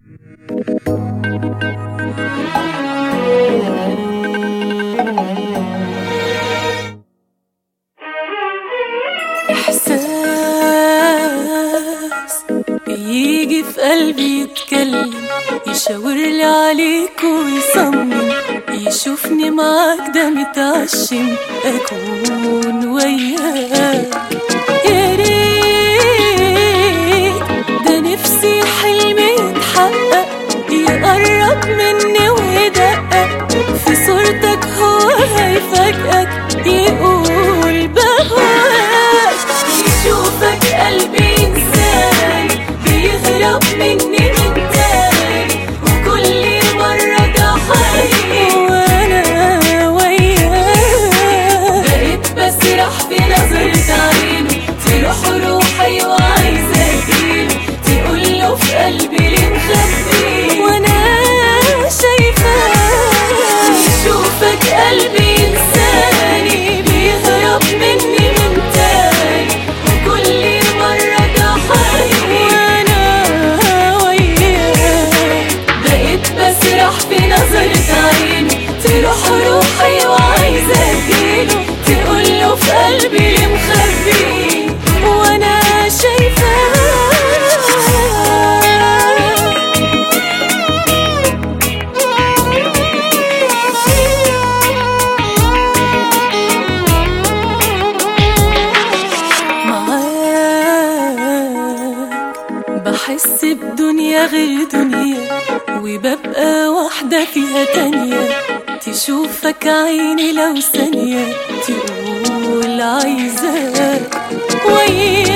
إحساس بيجي في قلبي يتكلم يشاور لي عليك ويصمم يشوفني معاك ده متعشم أكون وياك يا ريت ده نفسي حلمي يتحقق يقرب مني ويدقق في صورتك هو هيفاجئك يقول بهواك يشوفك قلبي إنسان بيهرب مني من تاني وكل مرة ده حقيقي وأنا وياك بقيت بسرح في نظرة عينه تروح روحي وعايزة أجيله تقوله في قلبي ليه مخبي وأنا شايفاك يشوفك قلبي إنساني بيهرب مني من تاني وكل مرة ده حقيقي وأنا وياك بقيت بسرح في نظرة عينه تروح روحي وعايزة أجيله تقوله في قلبي ليه مخبي وأنا شايفاك معاك بحس بدنيا غير دنيا وببقى واحدة فيها تانية تشوفك عيني لو ثانية تقول عايزاك وياك